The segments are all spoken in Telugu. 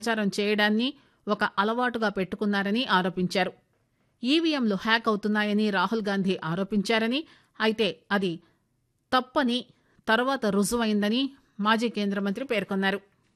ప్రచారం చేయడాన్ని ఒక అలవాటుగా పెట్టుకున్నారని ఆరోపించారు ఈవీఎంలు హ్యాక్ అవుతున్నాయని రాహుల్ గాంధీ ఆరోపించారని అయితే అది తప్పని తర్వాత రుజువైందని మాజీ కేంద్ర మంత్రి పేర్కొన్నారు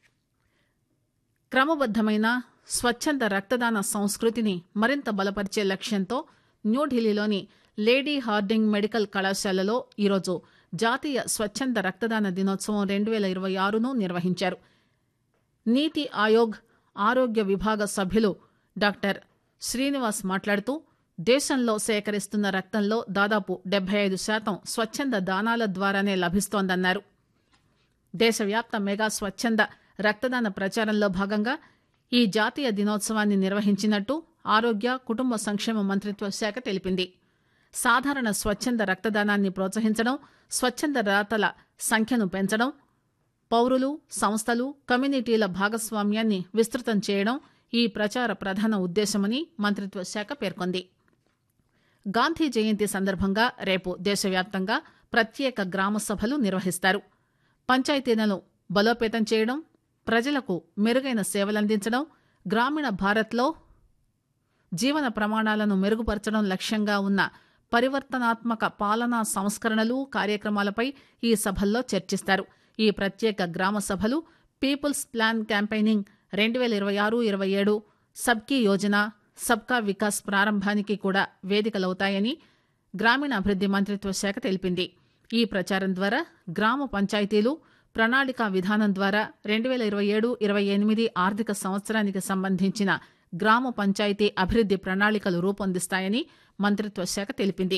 క్రమబద్దమైన స్వచ్ఛంద రక్తదాన సంస్కృతిని మరింత బలపరిచే లక్ష్యంతో న్యూఢిల్లీలోని లేడీ హార్డింగ్ మెడికల్ కళాశాలలో ఈరోజు జాతీయ స్వచ్ఛంద రక్తదాన దినోత్సవం రెండు వేల ఇరవై ఆరును నిర్వహించారు నీతి ఆయోగ్ ఆరోగ్య విభాగ సభ్యులు డాక్టర్ శ్రీనివాస్ మాట్లాడుతూ దేశంలో సేకరిస్తున్న రక్తంలో దాదాపు డెబ్బై ఐదు శాతం స్వచ్ఛంద దానాల ద్వారానే లభిస్తోందన్నారు దేశవ్యాప్త మెగా స్వచ్ఛంద రక్తదాన ప్రచారంలో భాగంగా ఈ జాతీయ దినోత్సవాన్ని నిర్వహించినట్టు ఆరోగ్య కుటుంబ సంక్షేమ మంత్రిత్వ శాఖ తెలిపింది సాధారణ స్వచ్ఛంద రక్తదానాన్ని ప్రోత్సహించడం స్వచ్ఛంద దాతల సంఖ్యను పెంచడం పౌరులు సంస్థలు కమ్యూనిటీల భాగస్వామ్యాన్ని విస్తృతం చేయడం ఈ ప్రచార ప్రధాన ఉద్దేశమని మంత్రిత్వ శాఖ పేర్కొంది గాంధీ జయంతి సందర్భంగా రేపు దేశవ్యాప్తంగా ప్రత్యేక గ్రామ సభలు నిర్వహిస్తారు పంచాయతీలను బలోపేతం చేయడం ప్రజలకు మెరుగైన సేవలందించడం గ్రామీణ భారత్లో జీవన ప్రమాణాలను మెరుగుపరచడం లక్ష్యంగా ఉన్న పరివర్తనాత్మక పాలనా సంస్కరణలు కార్యక్రమాలపై ఈ సభల్లో చర్చిస్తారు ఈ ప్రత్యేక గ్రామ సభలు పీపుల్స్ ప్లాన్ క్యాంపెయినింగ్ రెండు వేల ఇరవై ఆరు ఇరవై ఏడు సబ్కీ యోజన సబ్కా వికాస్ ప్రారంభానికి కూడా వేదికలవుతాయని గ్రామీణాభివృద్ది మంత్రిత్వ శాఖ తెలిపింది ఈ ప్రచారం ద్వారా గ్రామ పంచాయతీలు ప్రణాళికా విధానం ద్వారా రెండు వేల ఇరవై ఏడు ఇరవై ఎనిమిది ఆర్థిక సంవత్సరానికి సంబంధించిన గ్రామ పంచాయతీ అభివృద్ది ప్రణాళికలు రూపొందిస్తాయని మంత్రిత్వ శాఖ తెలిపింది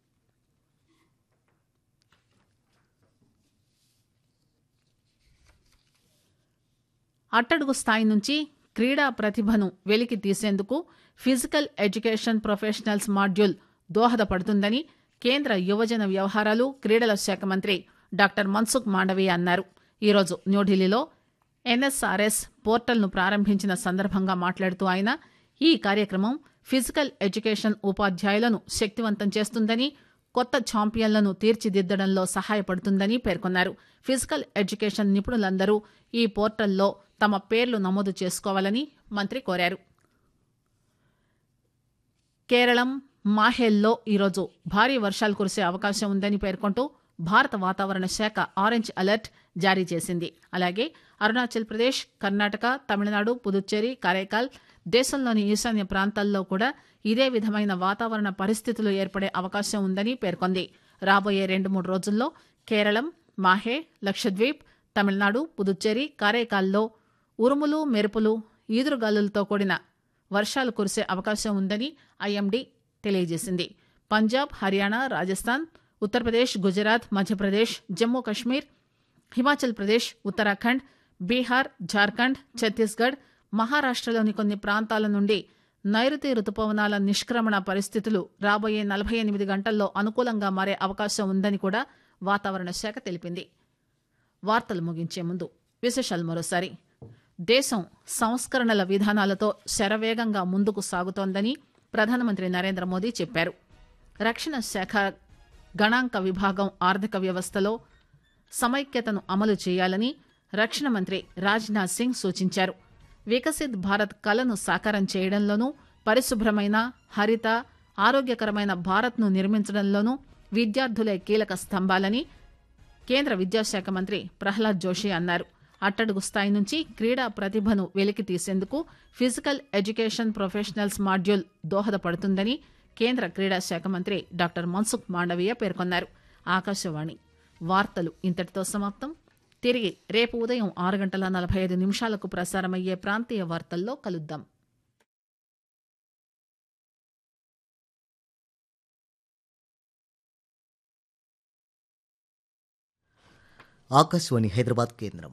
అట్టడుగు స్థాయి నుంచి క్రీడా ప్రతిభను వెలికి తీసేందుకు ఫిజికల్ ఎడ్యుకేషన్ ప్రొఫెషనల్స్ మాడ్యూల్ దోహదపడుతుందని కేంద్ర యువజన వ్యవహారాలు క్రీడల శాఖ మంత్రి డాక్టర్ మన్సుఖ్ మాండవీయ అన్నారు ఈరోజు న్యూఢిల్లీలో ఎన్ఎస్ఆర్ఎస్ పోర్టల్ను ప్రారంభించిన సందర్భంగా మాట్లాడుతూ ఆయన ఈ కార్యక్రమం ఫిజికల్ ఎడ్యుకేషన్ ఉపాధ్యాయులను శక్తివంతం చేస్తుందని కొత్త ఛాంపియన్లను తీర్చిదిద్దడంలో సహాయపడుతుందని పేర్కొన్నారు ఫిజికల్ ఎడ్యుకేషన్ నిపుణులందరూ ఈ పోర్టల్లో తమ పేర్లు నమోదు చేసుకోవాలని మంత్రి కోరారు కేరళం మాహేల్లో ఈరోజు భారీ వర్షాలు కురిసే అవకాశం ఉందని పేర్కొంటూ భారత వాతావరణ శాఖ ఆరెంజ్ అలర్ట్ జారీ చేసింది అలాగే అరుణాచల్ ప్రదేశ్ కర్ణాటక తమిళనాడు పుదుచ్చేరి కరైకాల్ దేశంలోని ఈశాన్య ప్రాంతాల్లో కూడా ఇదే విధమైన వాతావరణ పరిస్థితులు ఏర్పడే అవకాశం ఉందని పేర్కొంది రాబోయే రెండు మూడు రోజుల్లో కేరళం మాహే లక్షద్వీప్ తమిళనాడు పుదుచ్చేరి కారైకాల్లో ఉరుములు మెరుపులు ఈదురుగాలులతో కూడిన వర్షాలు కురిసే అవకాశం ఉందని ఐఎండీ తెలియజేసింది పంజాబ్ హర్యానా రాజస్థాన్ ఉత్తరప్రదేశ్ గుజరాత్ మధ్యప్రదేశ్ జమ్మూ కశ్మీర్ హిమాచల్ ప్రదేశ్ ఉత్తరాఖండ్ బీహార్ జార్ఖండ్ ఛత్తీస్గఢ్ మహారాష్టలోని కొన్ని ప్రాంతాల నుండి నైరుతి రుతుపవనాల నిష్క్రమణ పరిస్థితులు రాబోయే నలభై ఎనిమిది గంటల్లో అనుకూలంగా మారే అవకాశం ఉందని కూడా వాతావరణ శాఖ తెలిపింది వార్తలు ముగించే ముందు విశేషాలు మరోసారి దేశం సంస్కరణల విధానాలతో శరవేగంగా ముందుకు సాగుతోందని ప్రధానమంత్రి నరేంద్ర మోదీ చెప్పారు రక్షణ శాఖ గణాంక విభాగం ఆర్థిక వ్యవస్థలో సమైక్యతను అమలు చేయాలని రక్షణ మంత్రి రాజ్నాథ్ సింగ్ సూచించారు వికసిత్ భారత్ కలను సాకారం చేయడంలోనూ పరిశుభ్రమైన హరిత ఆరోగ్యకరమైన భారత్ను నిర్మించడంలోనూ విద్యార్థులే కీలక స్తంభాలని కేంద్ర విద్యాశాఖ మంత్రి ప్రహ్లాద్ జోషి అన్నారు అట్టడుగు స్థాయి నుంచి క్రీడా ప్రతిభను వెలికి తీసేందుకు ఫిజికల్ ఎడ్యుకేషన్ ప్రొఫెషనల్స్ మాడ్యూల్ దోహదపడుతుందని కేంద్ర క్రీడా శాఖ మంత్రి డాక్టర్ మన్సుఖ్ మాండవీయ పేర్కొన్నారు ఆకాశవాణి వార్తలు ఇంతటితో సమాప్తం తిరిగి రేపు ఉదయం ఆరు గంటల నలభై ఐదు నిమిషాలకు ప్రసారమయ్యే ప్రాంతీయ వార్తల్లో కలుద్దాం ఆకాశవాణి హైదరాబాద్ కేంద్రం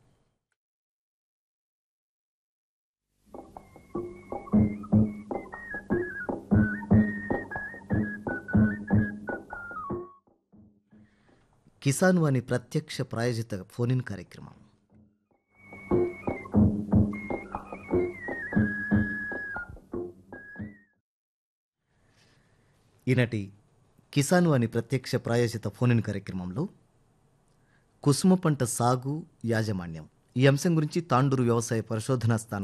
కిసాన్ వాణి ప్రత్యక్ష ప్రాయోజిత ఫోన్ కార్యక్రమం ఈనాటి కిసాన్ వాణి ప్రత్యక్ష ప్రాయోజిత ఫోన్ కార్యక్రమంలో కుసుమ పంట సాగు యాజమాన్యం ఈ అంశం గురించి తాండూరు వ్యవసాయ పరిశోధనా స్థానం